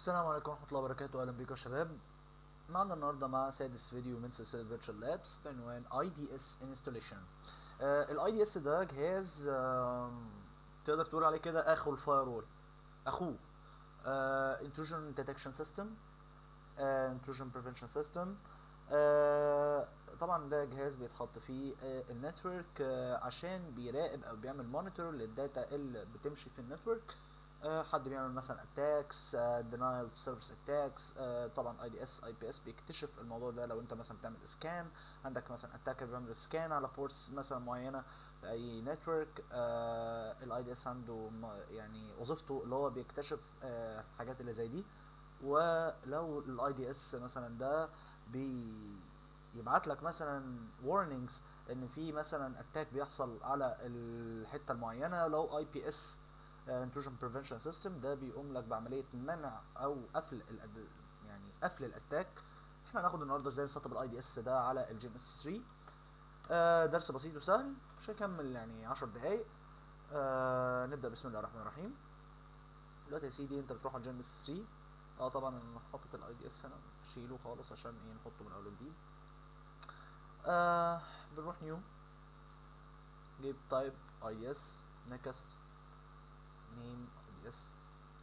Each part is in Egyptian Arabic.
السلام عليكم ورحمة الله وبركاته أهلا بيكم يا شباب معنا النهاردة مع سادس فيديو من سلسلة فيرتشوال لابس بعنوان IDS Installation آه ال IDS ده جهاز آه تقدر تقول عليه كده أخو الفايرول أخوه آه Intrusion Detection System آه Intrusion Prevention System آه طبعا ده جهاز بيتحط فيه آه النتورك آه عشان بيراقب او بيعمل مونيتور للداتا اللي بتمشي في النتورك آه حد بيعمل مثلا اتاكس دينايل سيرفيس اتاكس طبعا اي دي اس اي بي اس بيكتشف الموضوع ده لو انت مثلا بتعمل سكان عندك مثلا اتاكر بيعمل سكان على بورتس مثلا معينه في اي نتورك الاي دي اس عنده يعني وظيفته اللي هو بيكتشف آه الحاجات اللي زي دي ولو الاي دي اس مثلا ده بيبعت لك مثلا warnings ان في مثلا اتاك بيحصل على الحته المعينه لو اي بي اس intrusion prevention system ده بيقوم لك بعمليه منع او قفل الأد... يعني قفل الاتاك احنا هناخد النهارده ازاي نسطب الاي دي اس ده على الجي ام اس 3 آه درس بسيط وسهل مش هيكمل يعني 10 دقايق آه نبدا بسم الله الرحمن الرحيم دلوقتي يا سيدي انت بتروح على الجي ام اس 3 اه طبعا انا حاطط الاي دي اس هنا شيله خالص عشان ايه نحطه من اول وجديد آه بنروح نيو جيب تايب اي دي اس نكست نيم اي دي اس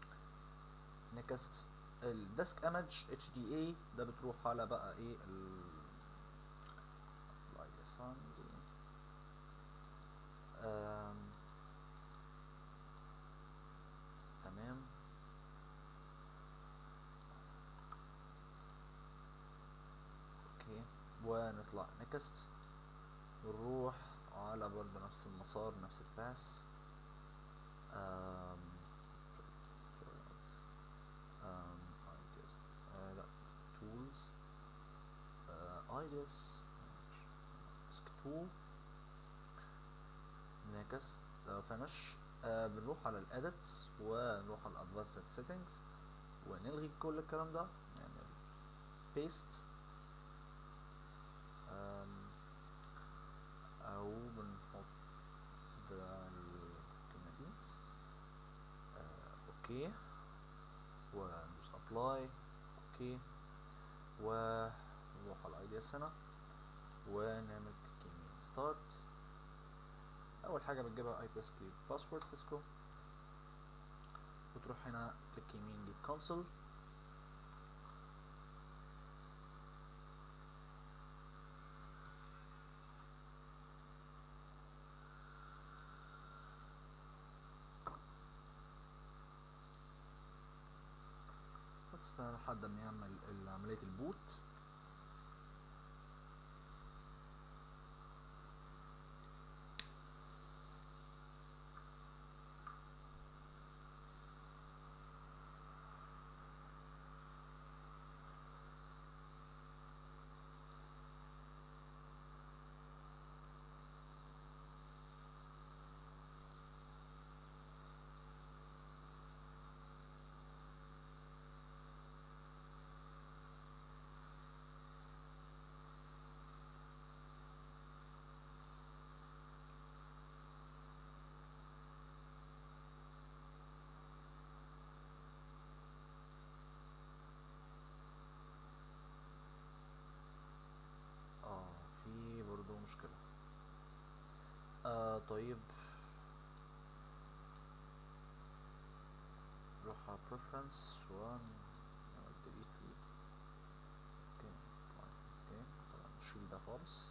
نكست الديسك ايمج اتش دي اي ده بتروح على بقى ايه ال الاي دي اس عندي تمام اوكي ونطلع نكست ونروح على برضه نفس المسار نفس الباس um, um, I guess uh, لا tools uh, I guess disk tool next uh, finish uh, بنروح على الاديتس ونروح على الادفانسد settings ونلغي كل الكلام ده يعني paste um, او بنحط ده الكلمة دي اوكي وندوس ابلاي اوكي ونروح على الاي دي اس هنا ونعمل كليك يمين ستارت اول حاجه بتجيبها اي بي اس كليك باسورد سيسكو وتروح هنا كليك يمين ليد كونسول هتستنى لحد ما يعمل عملية البوت اه في برضو مشكلة آه طيب نروح على preference و delete اوكي اوكي طبعا نشيل ده خالص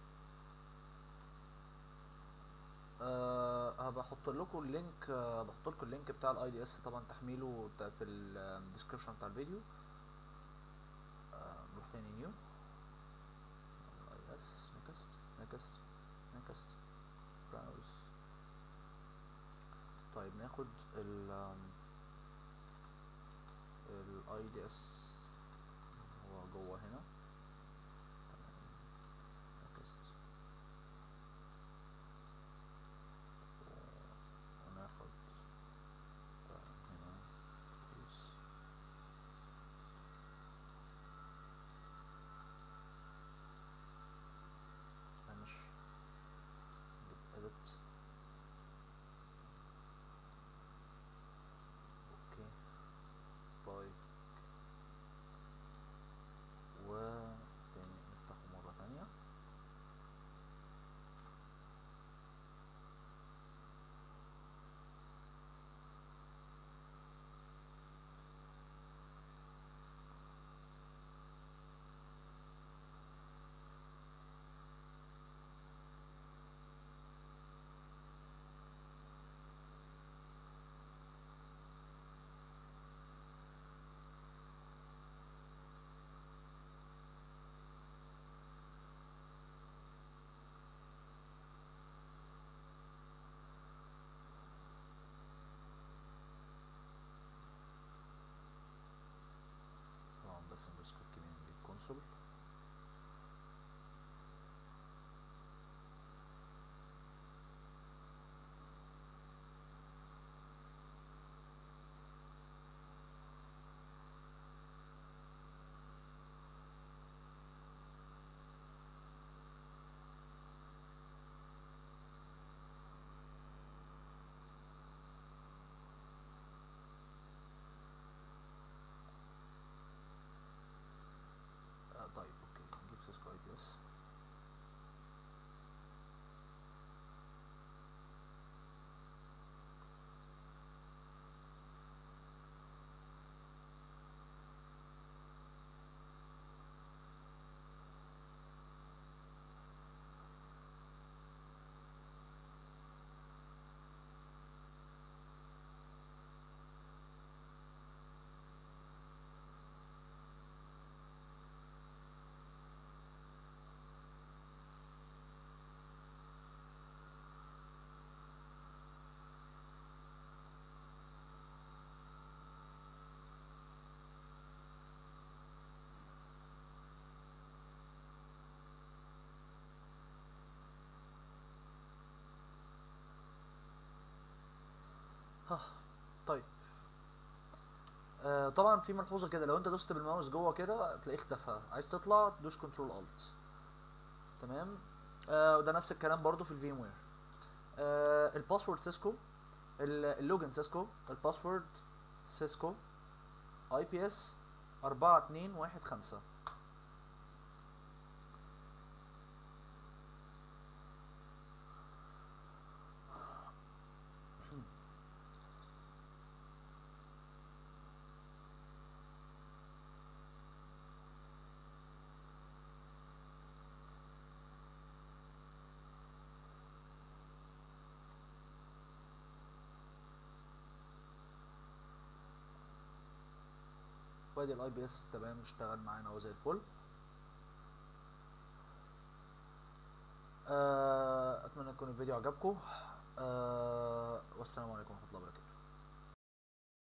أه هبقى احط لكم اللينك أه بحط لكم اللينك بتاع الاي دي اس طبعا تحميله في الديسكربشن بتاع الفيديو أه نروح تاني نيو yes next next next browse طيب ناخد ال ال IDS هو جوه هنا تمام next وناخد هنا use finish git edit okay باي ها طيب آه طبعا في ملحوظه كده لو انت دوست بالماوس جوه كده تلاقيه اختفى عايز تطلع تدوس كنترول الت تمام آه وده نفس الكلام برضو في الفي ام وير آه الباسورد سيسكو ال- اللوجن سيسكو الباسورد سيسكو اي بي اس 4215 وادي الاي بي اس تمام اشتغل معانا اهو زي الفل آه، اتمنى يكون الفيديو عجبكم آه، والسلام عليكم ورحمه الله وبركاته